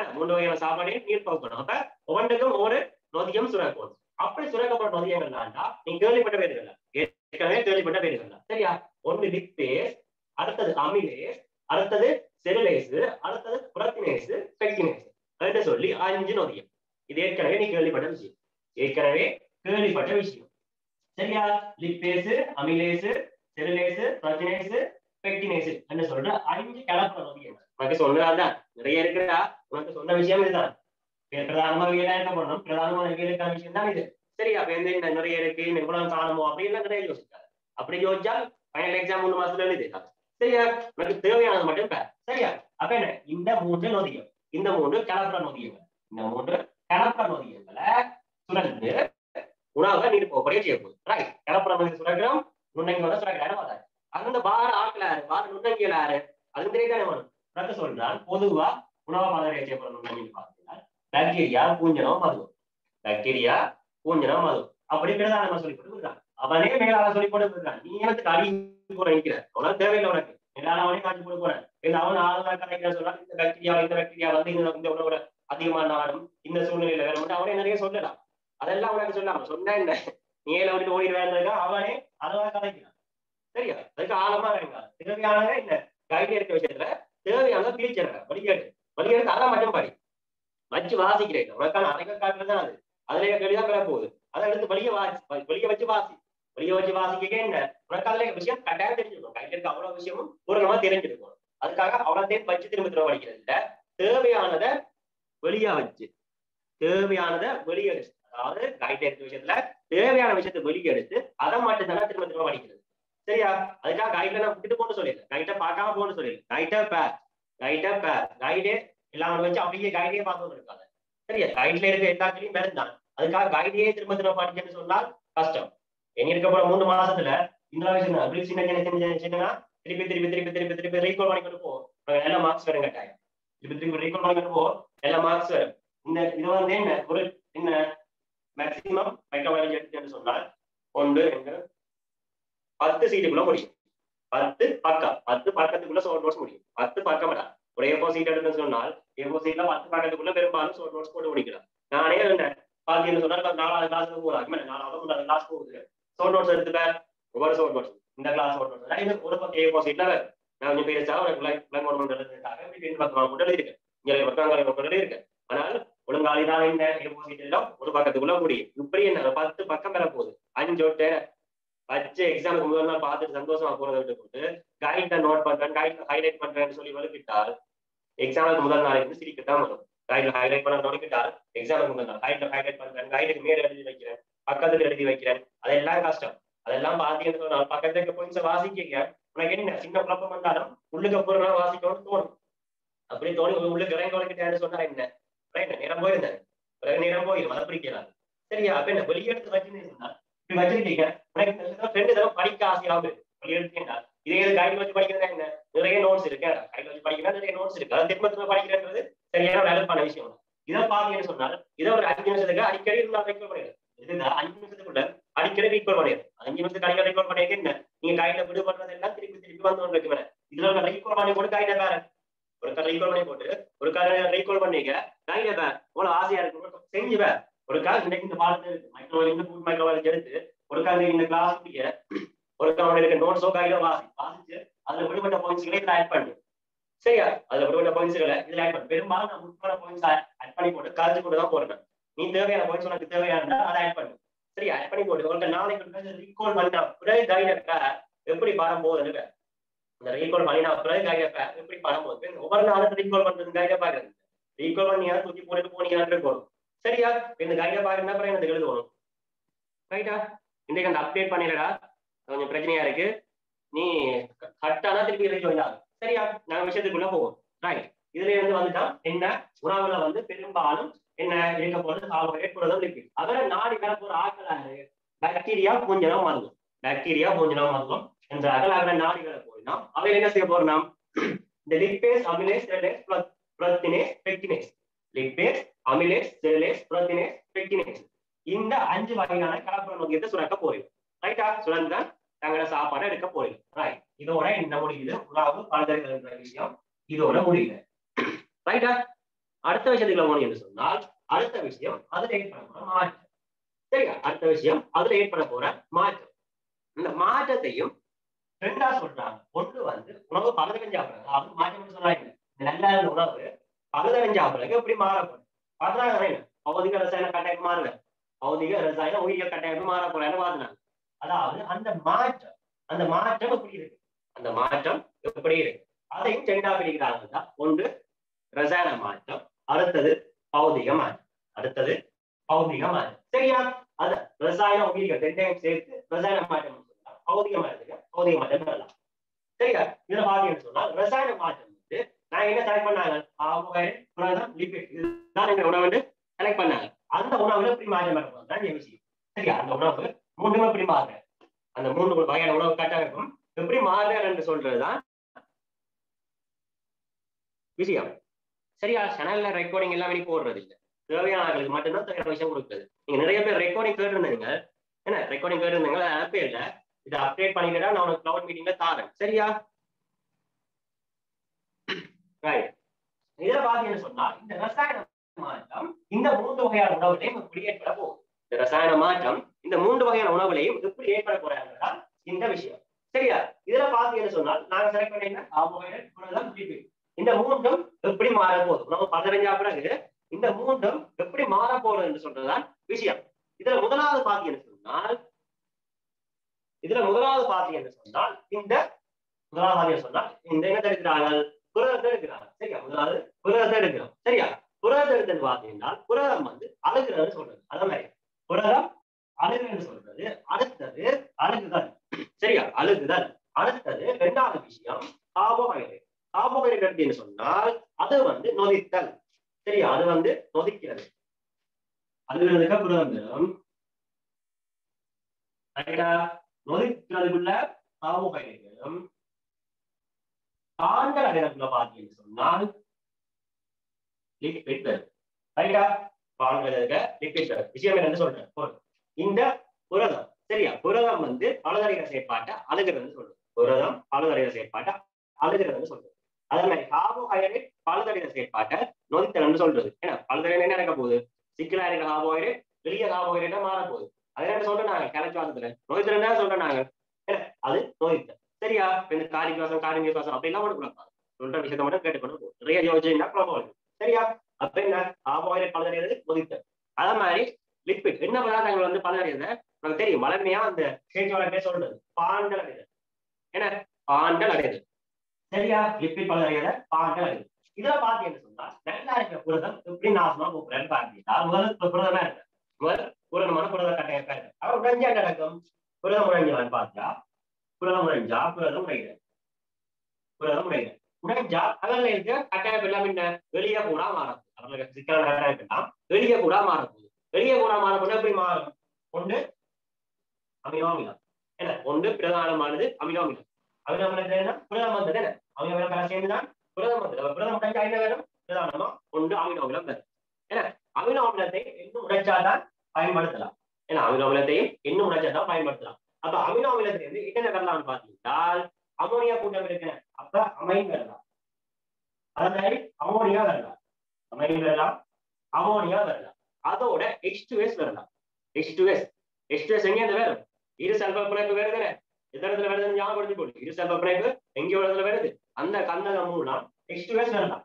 மூன்று வகையான சாப்பாடையும் நீர் பகுக்கணும் அப்ப ஒவ்வொன்றுக்கும் ஒவ்வொரு நொதியம் சுரக்கும் அப்படி சுரக்கப்பட்ட நொதியங்கள் தாண்டா நீ கேள்விப்பட்ட பேர்கள் ஏற்கனவே கேள்விப்பட்ட பேர்கள் சரியா ஒன்று லிப்பேஸ் அடுத்தது அமிலேஸ் அடுத்தது செருலேஸ் அடுத்தது புரத்தினேஸ் பெக்டினேஸ் ரெண்டு சொல்லி அஞ்சு நொதியம் இது ஏற்கனவே நீ கேள்விப்பட்ட விஷயம் ஏற்கனவே கேள்விப்பட்ட விஷயம் சரியா lipase amylase cellulase proteinase pectinase என்ன சொல்ற அஞ்சு கலப்பட நொதியங்கள் உனக்கு சொன்னதான் நிறைய இருக்குடா உனக்கு சொன்ன விஷயம் இதுதான் பிரதானமா வீடா இருக்க போனோம் பிரதானமா வீடுக்கான விஷயம் தான் இது சரி அப்ப எந்த இந்த நிறைய இருக்கு எவ்வளவு காணுமோ அப்படின்னு நிறைய யோசிக்காது அப்படி யோசிச்சா ஃபைனல் எக்ஸாம் மூணு மாசத்துல எழுதிருக்காங்க சரியா உனக்கு தேவையானது மட்டும் பேர் சரியா அப்ப என்ன இந்த மூன்று நொதியம் இந்த மூன்று கலப்பட நொதியங்கள் இந்த மூன்று கலப்பட நொதியங்களை சுரந்து உணவை நீர் போகப்படியே செய்ய போகுது ரைட் கலப்பட நொதி சுரக்கிறோம் நுண்ணங்கி வந்து சுரக்கிறாரு அந்த பார ஆக்கலாரு பார நுண்ணங்கியலாரு அது தெரியாதானே வேணும் உனக்கு சொல்றான் பொதுவா உணவு மாதிரி செய்யப்படும் நுண்ணங்கி பார்த்தீங்கன்னா பாக்டீரியா பூஞ்சனம் மது பாக்டீரியா பூஞ்சனம் மது அப்படி பிரதானமா சொல்லி கொடுக்குறான் அவனே மேலாள சொல்லி கொடுக்குறான் நீ எனக்கு அடி போற நினைக்கிற உனக்கு தேவையில்லை உனக்கு எல்லாரும் அவனே காட்சி கொடுக்க போறேன் இந்த அவன் ஆளுநர் கலைக்கிற சொல்றான் இந்த பாக்டீரியா இந்த பாக்டீரியா வந்து இந்த இந்த உணவோட அதிகமான நாடும் இந்த சூழ்நிலையில வேணும் அவனே நிறைய சொல்லலாம் அதெல்லாம் உனக்கு சொல்லாம சொன்னா என்ன நீ ஏல விட்டு ஓடி வேண்டதுக்கா அவனே அளவா கலைக்கிறான் சரியா அதுக்கு ஆழமா வேண்டாம் தேவையானதே இல்ல கையில இருக்க விஷயத்துல தேவையானதை பிரிச்சிடுறேன் வழிகேடு வழிகேடு அதான் மட்டும் படி வச்சு வாசிக்கிறேன் உனக்கான அரைக்க காட்டுறது தான் அது அதுல கேள்விதான் பெற போகுது அதை எடுத்து வழிய வாசி வழிய வச்சு வாசி வழிய வச்சு வாசிக்க என்ன உனக்கு அதுல விஷயம் கட்டாயம் தெரிஞ்சிருக்கும் கையில இருக்க அவ்வளவு விஷயமும் பூரணமா தெரிஞ்சிருக்கும் அதுக்காக அவ்வளோத்தையும் வச்சு திரும்ப திரும்ப படிக்கிறது இல்ல தேவையானத வெளியா வச்சு தேவையானத வெளியெடுத்து அதாவது கைட்ல இருக்க விஷயத்துல தேவையான விஷயத்தை வெளியெடுத்து அதை மட்டும் தானே திரும்ப திரும்ப படிக்கிறது சரியா அதுக்காக கைட்ல நான் விட்டுட்டு போன்னு சொல்லிடுறேன் கைட்டை பார்க்காம போன்னு சொல்லிடுறேன் கைட்டை பேர் கைட்டை பேர் கைடே எல்லாம் வச்சு அப்படியே கைடே பார்க்கணும் இருக்காங்க சரியா கைட்ல இருக்க எல்லாத்துலயும் தான் அதுக்காக கைடையே திரும்ப திரும்ப படிக்கணும்னு சொன்னால் கஷ்டம் எங்க இருக்க போற மூணு மாசத்துல இந்த விஷயம் அப்படி சின்ன சின்ன சின்ன சின்னனா திருப்பி திருப்பி திருப்பி திருப்பி திருப்பி ரீகால் பண்ணிக்கொண்டு போ நல்ல மார்க்ஸ் வரும் கட்டாயம் திருப்பி திருப்பி ரீகால் பண்ணிக்கொண்டு போ நல்ல மார்க்ஸ் வரும் இந்த இது வந்து என்ன ஒரு என்ன மேக்சிமம் மைக்ரோபயாலஜி எடுத்துன்னு சொன்னால் ஒன்று ரெண்டு பத்து சீட்டுக்குள்ள முடியும் பத்து பக்கம் பத்து பக்கத்துக்குள்ள ஷோர்ட் நோட்ஸ் முடியும் பத்து பக்கம் ஒரு ஏபோ சீட் எடுத்துன்னு சொன்னால் ஏபோ சீட்ல பத்து பக்கத்துக்குள்ள பெரும்பாலும் ஷோர்ட் நோட்ஸ் போட்டு முடிக்கலாம் நானே இருந்தேன் பாத்தீங்கன்னு சொன்னா நாலாவது கிளாஸ் போகுது நாலாவது மூணாவது கிளாஸ் போகுது ஷோர்ட் நோட்ஸ் எடுத்துப்பேன் ஒவ்வொரு ஷோர்ட் நோட்ஸ் இந்த கிளாஸ் ஷோர்ட் நோட்ஸ் ஒரு பக்கம் ஏபோ சீட்ல நான் கொஞ்சம் பேருச்சா உனக்கு லைக் ஒன் பண்ணுறதுக்காக இப்படி பக்கம் மட்டும் எழுதிருக்கேன் இங்கே பக்கம் மட்டும் எழுதிருக்கேன் ஆனால் ஒழுங்காளி தான் இந்த ஏபோ சீட் எல்லாம் ஒரு பக்கத்துக்குள்ள முடியும் இப்படி என்ன பத்து பக்கம் பெற போகுது அஞ்சு ஒட்டு வச்சு எக்ஸாமுக்கு முதல் நாள் பார்த்துட்டு சந்தோஷமா போறதை விட்டு போட்டு கைட்ல நோட் பண்றேன் கைட்ல ஹைலைட் பண்றேன்னு சொல்லி வலுக்கிட்டால் எக்ஸாமுக்கு முதல் நாளைக்கு சிரிக்கத்தான் வரும் கைட்ல ஹைலைட் பண்ண தொடங்கிட்டால் எக்ஸாமுக்கு முதல் நாள் கைட்ல ஹைலைட் பண்றேன் கைடுக்கு மேல எழுதி வைக்கிறேன் பக்கத்துல எழுதி வைக்கிறேன் அதெல்லாம் கஷ்டம் அதெல்லாம் பாத்தீங்கன்னு சொன்னால் பக்கத்துக்கு கொஞ்சம் வாசிக்க உனக்கு என்ன சின்ன குழப்பம் வந்தாலும் உள்ளுக்கு போறனால வாசிக்கணும்னு தோணும் அப்படி தோணி உள்ளுக்கு இறங்கி வளர்க்கிட்டேன்னு சொன்னா என்ன ரைட் நேரம் போயிருந்தேன் பிறகு நேரம் போயிடும் அதை பிடிக்கலாம் சரியா அப்ப என்ன வெளியெடுத்து வச்சுன்னு சொன்னா இப்படி வச்சிருக்கீங்க உனக்கு ரெண்டு தடவை படிக்க ஆசையாவது வெளியெடுத்தீங்கன்னா இதே இது கையில் வச்சு படிக்கிறதா என்ன நிறைய நோட்ஸ் இருக்கு கையில் வச்சு படிக்கிறதா நிறைய நோட்ஸ் இருக்கு அதை திரும்ப திரும்ப படிக்கிறது சரியான வேலைப்பான விஷயம் இதை பாத்தீங்கன்னு சொன்னால் இதை ஒரு அஞ்சு நிமிஷத்துக்கு அடிக்கடி நான் ரெக்கார்ட் பண்ணிடுறேன் இதுதான் அஞ்சு நிமிஷத்துக்குள்ள அடிக்கடி ரீகால் பண்ணிடுறேன் அஞ்சு நிமிஷத்துக்கு அடிக்கடி ரீகால் பண்ணிட்டு என்ன நீங்க கையில விடு பண்றது எல்லாம் திருப்பி திருப்பி வந்து ஒன்று வைக்கிறேன் இதுல ஒரு ரீகால் பண்ணி போட்டு கையில வேற ஒரு கால் ரீகால் பண்ணி போட்டு ஒரு கால் ரீகால் பண்ணிக்க கையில வேற இவ்வளவு ஆசையா இருக்கு செஞ்சு வேற ஒரு கால் இன்னைக்கு இந்த பாடத்தை மைக்ரோ இந்த ஃபுட் மைக்ரோவாலஜி எடுத்து ஒரு கால் இந்த கிளாஸ் ஒரு கால் இருக்க நோட்ஸோ கையில வாசி வாசிச்சு அதுல விடுபட்ட பாயிண்ட்ஸ்களை இதுல ஆட் பண்ணு சரியா அதுல விடுபட்ட பாயிண்ட்ஸ்களை இதுல ஆட் பண்ணு பெரும்பாலும் நான் முக்கியமான பாயிண்ட்ஸ் ஆட் பண்ணி போட்டு கலைஞ்சு கொண்டு தான் போறேன் நீ தேவையான பாயிண்ட்ஸ் உனக்கு தேவையான அதை ஆட் பண்ணு சரி ஆட் பண்ணி போட்டு உனக்கு நாளைக்கு ரீகால் பண்ணா பிறகு கையில எப்படி பாடம் போகுதுன்னு இந்த ரீகால் பண்ணினா பிறகு கையில எப்படி பாடம் போகுது ஒவ்வொரு நாளும் ரீகால் பண்றது கையில பாக்குறது ரீகால் பண்ணியா தூக்கி போட்டு போனீங்கன்னா போகணும் சரியா இந்த கையில பாக்குறதுனா அப்புறம் எனக்கு எழுதுவோம் ரைட்டா இன்றைக்கு அந்த அப்டேட் பண்ணிடடா கொஞ்சம் பிரச்சனையா இருக்கு நீ கட்டானா திருப்பி எழுதி வந்தாங்க சரியா நாங்க விஷயத்துக்குள்ள போவோம் ரைட் இதுல இருந்து வந்துட்டா என்ன உணவுல வந்து பெரும்பாலும் என்ன இருக்க போறது கார்போஹைட்ரேட் புரதம் லிப்பிட் அவரை நாடி வர போற ஆக்கலாரு பாக்டீரியா பூஞ்சனம் மருந்தும் பாக்டீரியா பூஞ்சனம் மருந்தும் என்ற அகல அகல நாடிகளை போயிடும் அவை என்ன செய்ய போறோம் இந்த lipase amylase cellulase proteinase pectinase lipase amylase cellulase proteinase pectinase இந்த அஞ்சு வகையான கலப்பட நோக்கியத்தை சுரக்க போறோம் ரைட்டா சுரந்தான் தங்களோட சாப்பாடை எடுக்க போறீங்க ரைட் இதோட இந்த முடியுது உணவு பலதறிகள் என்ற விஷயம் இதோட முடியுது ரைட்டா அடுத்த விஷயத்துக்குள்ள போனீங்க என்று சொன்னால் அடுத்த விஷயம் அதுல ஏற்பட போற மாற்றம் சரியா அடுத்த விஷயம் அதுல ஏற்பட போற மாற்றம் இந்த மாற்றத்தையும் ரெண்டா சொல்றாங்க ஒன்று வந்து உணவு பழுதடைஞ்சா பிறகு அதாவது மாற்றம் சொன்னாங்க இந்த நல்ல உணவு பழுதடைஞ்சா பிறகு எப்படி மாறப்படும் பார்த்தாங்க என்ன பௌதிக ரசாயன கட்டாயம் மாறுவேன் பௌதிக ரசாயன உயிரியல் கட்டாயம் மாற போறேன்னு பார்த்தாங்க அதாவது அந்த மாற்றம் அந்த மாற்றம் எப்படி இருக்கு அந்த மாற்றம் எப்படி இருக்கு அதையும் ரெண்டா பிரிக்கிறாங்க ஒன்று ரசாயன மாற்றம் அடுத்தது பௌதிக மாற்றம் அடுத்தது பௌதிக மாற்றம் சரியா அது ரசாயன உயிர்கள் ரெண்டையும் சேர்த்து ரசாயன மாற்றம் சொல்லலாம் பௌதிக மாற்றத்துக்கு பௌதிக மாற்றம் சொல்லலாம் சரியா இதுல பாத்தீங்கன்னு சொன்னா ரசாயன மாற்றம் வந்து நான் என்ன செலக்ட் பண்ணாங்க கார்போஹைட்ரேட் புரதம் லிபிட் இதுதான் எங்க உணவு வந்து செலக்ட் பண்ணாங்க அந்த உணவுல எப்படி மாற்றம் வரப்போகுது தான் என் விஷயம் சரியா அந்த உணவு மூணுமே எப்படி மாறுற அந்த மூணு வகையான உணவு கட்டமைப்பும் எப்படி மாறுறாரு என்று சொல்றதுதான் விஷயம் சரியா சேனல்ல ரெக்கார்டிங் எல்லாம் வெளியே போடுறது இல்ல தேவையான ஆட்களுக்கு மட்டும்தான் தேவையான விஷயம் கொடுக்குறது நீங்க நிறைய பேர் ரெக்கார்டிங் கேட்டிருந்தீங்க என்ன ரெக்கார்டிங் கேட்டிருந்தீங்க ஆப்பே இல்ல இதை அப்டேட் பண்ணிக்கிட்டா நான் உனக்கு கிளவுட் மீட்டிங்ல தாரேன் சரியா ரைட் இதுல பாத்தீங்கன்னு சொன்னா இந்த ரசாயன மாற்றம் இந்த மூன்று வகையான உணவுகளையும் எப்படி ஏற்பட போகுது இந்த ரசாயன மாற்றம் இந்த மூன்று வகையான உணவுகளையும் எப்படி ஏற்பட போறாங்க இந்த விஷயம் சரியா இதுல பாத்தீங்கன்னு சொன்னால் நாங்க செலக்ட் பண்ணீங்கன்னா கார்போஹைட்ரேட் புரதம் லிபிட் இந்த மூன்றும் எப்படி மாற போகுது உணவு பதினஞ்சா பிறகு இந்த மூன்றும் எப்படி மாற போகுது என்று சொல்றதுதான் விஷயம் இதுல முதலாவது பாத்தீங்கன்னு சொன்னால் இதுல முதலாவது பாத்தீங்கன்னு சொன்னால் இந்த முதலாவது பாத்தீங்கன்னு சொன்னால் இந்த என்ன எடுக்கிறாங்க புரதத்தை எடுக்கிறாங்க சரியா முதலாவது புரதத்தை எடுக்கிறோம் சரியா புரதத்தை எடுத்தது பாத்தீங்கன்னா புரதம் வந்து அழுகுறதுன்னு சொல்றது அதே மாதிரி புரதம் அழுகுன்னு சொல்றது அடுத்தது அழுகுதல் சரியா அழுகுதல் அடுத்தது இரண்டாவது விஷயம் கார்போஹைட்ரேட் கார்போஹைட்ரேட் அப்படின்னு சொன்னால் அது வந்து நொதித்தல் சரியா அது வந்து நொதிக்கிறது அழுகிறதுக்கு புரதம் பெறும் நொதிக்கிறதுக்குள்ள கார்போஹைட்ரேட் பெறும் காந்தல் அடைறதுக்குள்ள பாத்தீங்கன்னு சொன்னால் லிக்விட் பெறும் ரைட்டா காண்கிறதுக்கு லிக்விட் பெறும் விஷயம் என்னன்னு சொல்றேன் இந்த புரதம் சரியா புரதம் வந்து பலதறிகிற செயற்பாட்டை அழுகிறதுன்னு சொல்றது புரதம் பலதறிகிற செயற்பாட்டை அழுகிறதுன்னு சொல்றது அதே மாதிரி கார்போஹைட்ரேட் பலதறிகிற செயற்பாட்டை நொதித்தல்னு சொல்றது ஏன்னா பலதறிகிற என்ன நடக்க போகுது சிக்கலா இருக்கிற கார்போஹைட்ரேட் வெளிய கார்போஹைட்ரேட்டா மாற போகுது அது என்ன சொல்றேன் நாங்க கிளச்சுவாசத்துல நோய்த்தல் என்ன சொல்றேன் நாங்க அது நோய்த்தல் சரியா இந்த காரி சுவாசம் காரி சுவாசம் அப்படிலாம் கூட குழப்பாங்க சொல்ற விஷயத்த மட்டும் கேட்டுக்கொண்டு போகும் நிறைய யோஜனை குழப்பம் வருது சரியா அப்ப என்ன கார்போஹைட்ரேட் பலதறிகிறது நொதித்தல் அதே மாதிரி லிக்விட் என்ன பதார்த்தங்கள் வந்து பலதறியத நமக்கு தெரியும் வளமையா அந்த சேஞ்ச் வளர்ப்பே சொல்றது பாண்டல் அடைதல் என்ன பாண்டல் அடைதல் சரியா லிக்விட் பலதறியத பாண்டல் அடைதல் இதுல பாத்தீங்கன்னு சொன்னா நல்லா இருக்கிற புரதம் எப்படி நாசமா போக்குறேன்னு பாத்தீங்கன்னா முதல் புரதமா இருக்கு முதல் புரதமான புரத கட்டையா இருக்கு அவர் உடைஞ்சா நடக்கும் புரதம் உடைஞ்சவன் பார்த்தா புரதம் உடைஞ்சா புரதம் உடைகிறது புரதம் உடைகிறது உடைஞ்சா அதில் இருக்க கட்டாயம் எல்லாம் என்ன வெளியே கூட மாறும் அவர்களுக்கு சிக்கலான கட்டாயம் எல்லாம் வெளியே கூட மாறும் வெளியே கூட மாறப்போனா எப்படி மாறும் ஒன்று அமினோமிலம் என்ன ஒன்று பிரதானமானது அமினோமிலம் அமினோமிலம் என்ன புரதம் வந்தது என்ன அமினோமிலம் வேலை சேர்ந்துதான் புரதம் வந்தது புரதம் உடைஞ்சா என்ன வேணும் பிரதானமா ஒன்று அமினோமிலம் வரும் என்ன அமினோமிலத்தை இன்னும் உடைச்சாதான் பயன்படுத்தலாம் ஏன்னா அமினோமிலத்தையும் இன்னும் உடைச்சாதான் பயன்படுத்தலாம் அப்ப அமினோமிலத்துல இருந்து என்னென்ன வரலாம்னு பாத்தீங்கன்னா அமோனியா கூட்டம் இருக்கு அப்ப அமைன் வரலாம் அதே மாதிரி அமோனியா வரலாம் அமைன் வரலாம் அமோனியா வரலாம் அதோட எச் டூ எஸ் வரலாம் H two S H two S எங்க இருந்து வரும் இரு சல்பர் பிணைப்பு வருது எந்த இடத்துல வருதுன்னு ஞாபகப்படுத்தி போடு இரு சல்பர் பிணைப்பு எங்க இடத்துல வருது அந்த கந்தகம் மூலம் எச் டூ எஸ் வரலாம்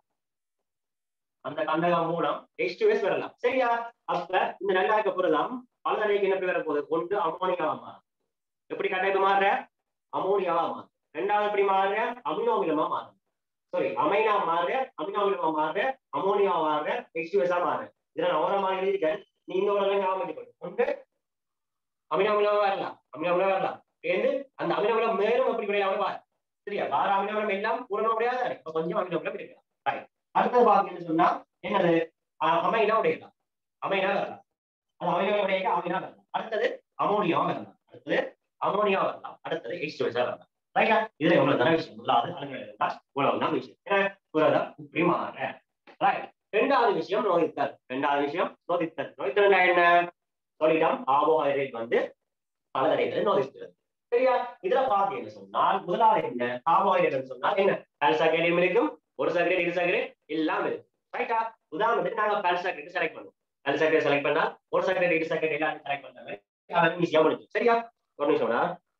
அந்த கந்தகம் மூலம் எச் டூ எஸ் வரலாம் சரியா அப்ப இந்த நல்லா இருக்க புரதம் பலதடைக்கு என்ன வர போகுது ஒன்று அமோனியாவா மாறும் எப்படி கட்டாயத்து மாறுற அமோனியாவா மாறும் ரெண்டாவது எப்படி மாறுற அமினோமிலமா மாறும் சாரி அமைனா மாறுற அமினோமிலமா மாறுற அமோனியா மாறுற எச் டூ எஸ்ஸா மாறுற இதை நான் ஓரமா எழுதிட்டேன் நீ இந்த ஒரு ஞாபகம் ஒன்று அமினோமிலம் வரலாம் அமினோமிலம் வரலாம் சேர்ந்து அந்த அமினோமிலம் மேலும் அப்படி கிடையாது பாரு சரியா வார அமினோமிலம் எல்லாம் பூரண முடியாது இப்ப கொஞ்சம் அமினோமிலம் இருக்கலாம் ரைட் அடுத்தது பாத்தீங்கன்னு சொன்னா என்னது அமைனா உடையலாம் அமைனா வரலாம் அது அமைனா உடைய அமைனா வரலாம் அடுத்தது அமோனியா வரலாம் அடுத்தது அமோனியா வரலாம் அடுத்தது எச் டூ வரலாம் ரைட்டா இதுல எவ்வளவு தானே விஷயம் முதலாவது அலங்கரித்தா இவ்வளவு தான் விஷயம் ஏன்னா புரதம் இப்படி மாற ரைட் ரெண்டாவது விஷயம் நோய்த்தல் ரெண்டாவது விஷயம் நோதித்தல் நோய்த்தல் என்ன சொல்லிட்டோம் கார்போஹைட்ரேட் வந்து பலதடைகள் நோதித்தல் சரியா இதுல பாத்தீங்கன்னு சொன்னால் முதலாவது என்ன கார்போஹைட்ரேட் சொன்னால் என்ன கால் சர்க்கரையும் இருக்கும் ஒரு சர்க்கரை இரு சர்க்கரை எல்லாம் இருக்கு ரைட்டா உதாரணத்துக்கு நாங்க பல் சாக்லேட் செலக்ட் பண்ணுவோம் பல் சாக்லேட் செலக்ட் பண்ணா ஒரு சாக்லேட் ரெண்டு சாக்லேட் எல்லாரும் செலக்ட் பண்ணாங்க ஈஸியா முடிஞ்சு சரியா ஒரு நிமிஷம்டா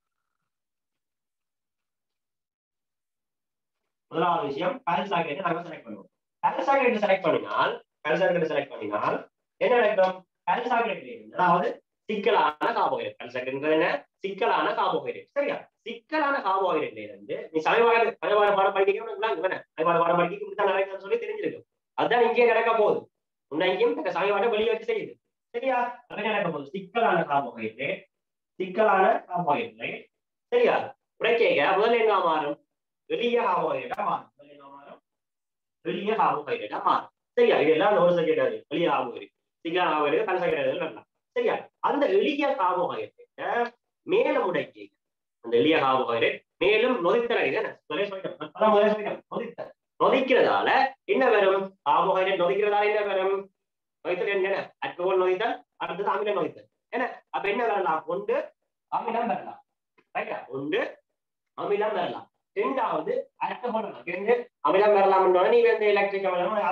முதலாவது விஷயம் பல் சாக்லேட் நாங்க செலக்ட் பண்ணுவோம் பல் சாக்லேட் செலக்ட் பண்ணினால் பல் சாக்லேட் செலக்ட் பண்ணினால் என்ன நடக்கும் பல் சாக்லேட் அதாவது சிக்கலான கார்போஹைட்ரேட் பல் சாக்லேட் என்ன சிக்கலான கார்போஹைட்ரேட் சரியா சிக்கலான கார்போஹைட்ரேட்ல இருந்து நீ சமயவாத சமயவாத பாடம் படிக்கிறவங்க சமயவாத பாடம் படிக்க இப்படித்தான் நடக்குதுன்னு சொல்லி தெரிஞ்சிருக்கும் அதுதான் இங்கே நடக்க போகுது உன்னை இங்கேயும் சமயவாத வெளியே வச்சு செய்யுது சரியா அது நடக்க போகுது சிக்கலான கார்போஹைட்ரேட் சிக்கலான கார்போஹைட்ரேட் சரியா உடைக்கேக முதல்ல என்ன மாறும் எளிய கார்போஹைட்ரேட்டா மாறும் முதல்ல என்ன மாறும் எளிய கார்போஹைட்ரேட்டா மாறும் சரியா இதெல்லாம் ஒரு செகண்ட் எளிய கார்போஹைட்ரேட் சிக்கலான கார்போஹைட்ரேட் கல் செகண்ட் வரலாம் சரியா அந்த எளிய கார்போஹைட்ரேட்டை மேல முடைக்கேக அந்த எளிய கார்போஹைட்ரேட் மேலும் நொதித்தல் நொதித்தல் நொதிக்கிறதால என்ன வரும் கார்போஹைட்ரேட் நொதிக்கிறதால என்ன வரும் நொதித்தல் என்ன அல்கோஹால் நொதித்தல் அடுத்தது அமில நொதித்தல் என்ன அப்ப என்ன வரலாம் ஒன்று அமிலம் வரலாம் ரைட்டா ஒன்று அமிலம் வரலாம் ரெண்டாவது அல்கோஹால் ரெண்டு அமிலம் வரலாம் நீ வந்து எலக்ட்ரிக்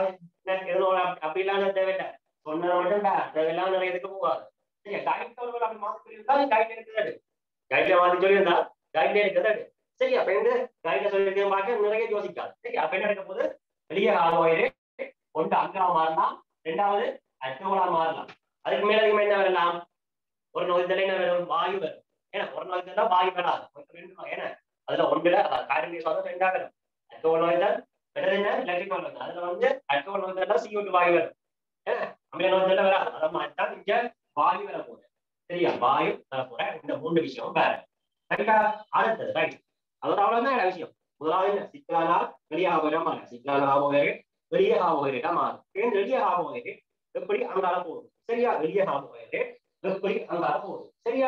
அமிலம் அப்படிலாம் தேவையில்லை சொன்னதை மட்டும் தேவையில்லாம் நிறைய இதுக்கு போகாது சரியா கைட் அப்படி மாற்றி இருந்தா கைட் இருக்கிறது கைட்ல மாத்தி சொல்லியிருந்தா கைட்ல இருக்கிறது சரி அப்ப இந்த கைட்ல சொல்லியிருக்க பார்க்க நிறைய யோசிக்காது சரி அப்ப என்ன நடக்க போது வெளிய கார்போஹைட்ரேட் ஒன்று அங்கரா மாறலாம் ரெண்டாவது அல்கோஹோலா மாறலாம் அதுக்கு மேல அதிகமா என்ன வரலாம் ஒரு நோய்தல என்ன வரும் வாயு வரும் ஏன்னா ஒரு நோய்தல் வாயு வராது ரெண்டு ஏன்னா அதுல ஒன்றுல கார்பன் சாதம் ரெண்டா வரும் அல்கோஹோல் நோய்தல் வேறது என்ன எலக்ட்ரிக் நோய்தல் அதுல வந்து அல்கோஹோல் நோய்தல் சிஓ வாயு வரும் ஏன்னா அமில நோய்தல் வராது அதை மாட்டான் இங்க வாயு வர போகுது சரியா வாயு வர போற இந்த மூணு விஷயம் வேற சரிக்கா அடுத்தது ரைட் அதோட அவ்வளவுதான் விஷயம் முதலாவது என்ன சிக்கலானால் வெளியே ஆபோயிரம் மாறும் சிக்கலான ஆபோயிரம் வெளியே ஆபோயிரட்டா மாறும் ஏன் வெளியே ஆபோயிரம் எப்படி அங்கால போகுது சரியா வெளியே ஆபோயிரம் எப்படி அங்கால போகுது சரியா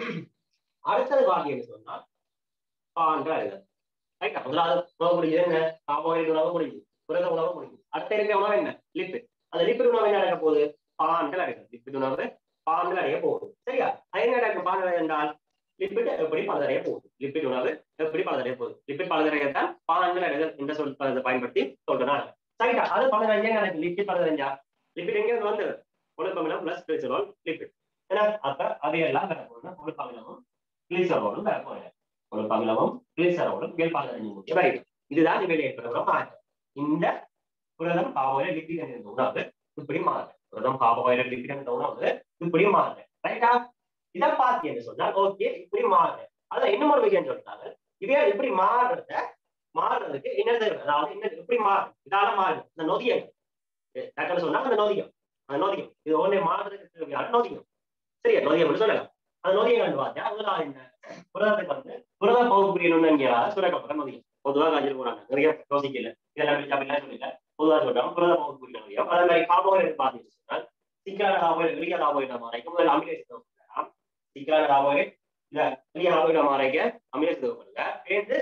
அடுத்தது வாக்கியம் சொன்னால் பான்ற அழுதல் ரைட்டா முதலாவது உணவு முடியுது என்ன கார்போஹைட்ரேட் உணவு முடியுது புரத உணவு முடியுது அடுத்த இருக்க உணவு என்ன லிப்பிட் அந்த லிப்பிட் உணவு என்ன நடக்க போகுது பான்கள் அடைகிறது லிப்பிட் உணவு பான்கள் அடைய போகுது சரியா அது என்ன நடக்கும் பான்கள் என்றால் லிப்பிட் எப்படி பலதடைய போகுது லிப்பிட் உணவு எப்படி பலதடைய போகுது லிப்பிட் பலதடையத்தான் பான்கள் அடைதல் என்ற சொல் பதத்தை பயன்படுத்தி சொல்றேன் சரிடா அது பலதஞ்சா எனக்கு லிப்பிட் பலதஞ்சா லிப்பிட் எங்க இருந்து வந்து கொழுப்பமிலம் பிளஸ் கிளிசரால் லிப்பிட் ஏன்னா அப்ப அதையெல்லாம் வர போகுது கொழுப்பமிலமும் கிளிசரோலும் வர போகுது கொழுப்பமிலமும் கிளிசரோலும் மேல் பலதஞ்சு முக்கிய வரைக்கும் இதுதான் இவையில் ஏற்படுற மாற்றம் இந்த புரதம் காவோல லிப்பிட் என்ற உணவு இப்படி மாறுது புரதம் கார்போஹைட்ரேட் லிப்பிட் என்ற உணவு இப்படி மாறுது ரைட்டா இதை பார்த்து என்ன சொன்னால் ஓகே இப்படி மாறுது அதான் இன்னும் ஒரு விஷயம் சொல்றாங்க இதே இப்படி மாறுறத மாறுறதுக்கு என்னது அதாவது என்ன இப்படி மாறும் இதால மாறுது இந்த நொதியம் டாக்டர் சொன்னா அந்த நொதியம் அந்த நொதியம் இது ஒண்ணே மாறுறதுக்கு தேவையான நொதியம் சரியா நொதியம் சொல்லலாம் அந்த நொதியம் கண்டு பார்த்தா அதெல்லாம் என்ன புரதத்துக்கு வந்து புரத பகுப்புரிய நுண்ணங்கியால சுரக்கப்படுற நொதியம் பொதுவாக காஞ்சிட்டு போறாங்க நிறைய யோசிக்கல இதெல்லாம் அப்படிலாம் சொல்லல பொதுவாக சொல்றாங்க புரத பகுப்புரிய நொதியம் அதே மாதிரி கார்போஹைட்ரேட் பார்த்துட்டு சொன்னால் சிக்கலான கார்போஹைட்ரேட் எளிய கார்போஹைட்ரேட் மாறைக்கு முதல்ல அமிலேஸ் தேவைப்படலாம் சிக்கலான கார்போஹைட்ரேட் இல்ல எளிய கார்போஹைட்ரேட் மாறைக்க அமிலேஸ் தேவைப்படுங்க சேர்ந்து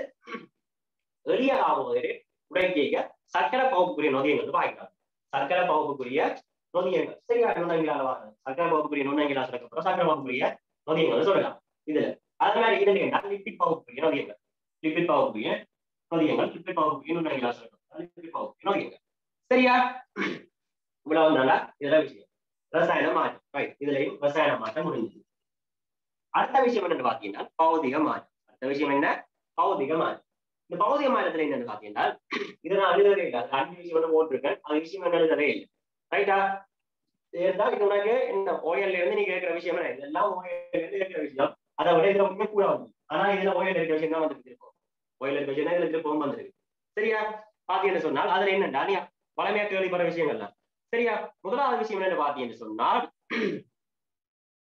எளிய கார்போஹைட்ரேட் உடைக்க சக்கரை பகுப்புக்குரிய நொதியங்கள் வாங்கிக்கலாம் சக்கரை பகுப்புக்குரிய நொதியங்கள் சரியா நுண்ணங்கிலால வாங்க சக்கரை பகுப்புக்குரிய நுண்ணங்கிலா சுரக்கப்புறம் சக்கரை பகுப்புக்குரிய நொதியங்கள் சொல்லலாம் இதுல அதே மாதிரி இதுல என்ன லிப்பிட் பகுப்புக்குரிய நொதியங்கள் லிப்பிட் பகுப்புக்குரிய நொதியங்கள் லிப்பிட் பகுப்புக்குரிய நுண்ணங்கிலா சுரக்கப்புறம் லிப்பிட் பகுப்புக்குரிய நொதியங்கள் சரியா இவ்வளவு நல்லா இதெல்லாம் விஷயம் ரசாயன மாற்றம் ரைட் இதுலயும் ரசாயன மாற்றம் முடிஞ்சது அடுத்த விஷயம் என்னன்னு பாத்தீங்கன்னா பௌதிக மாற்றம் அடுத்த விஷயம் என்ன பௌதிக மாற்றம் இந்த பௌதிக மாற்றத்துல என்னன்னு பாத்தீங்கன்னா இதை நான் எழுதவே இல்லை அது அஞ்சு விஷயம் வந்து போட்டிருக்கேன் அது விஷயம் என்ன எழுதவே இல்லை ரைட்டா இருந்தா இது உனக்கு என்ன ஓயல்ல இருந்து நீ கேட்கிற விஷயம் என்ன இதெல்லாம் ஓயல்ல இருந்து கேட்கிற விஷயம் அதை விட இதுல உண்மை கூட வந்து ஆனா இதுல ஓயல் இருக்கிற விஷயம் தான் வந்துருக்கு இருக்கும் ஓயல் இருக்கிற விஷயம் தான் இதுல திருப்பவும் வந்திருக்கு சரியா பாத்தீங்கன்னு சொன்னால் அதுல என்னண்டா நீ பழமையா கேள்விப்படுற விஷயங்கள்லாம் சரியா முதலாவது விஷயம் என்ன பாத்தீங்கன்னு சொன்னால்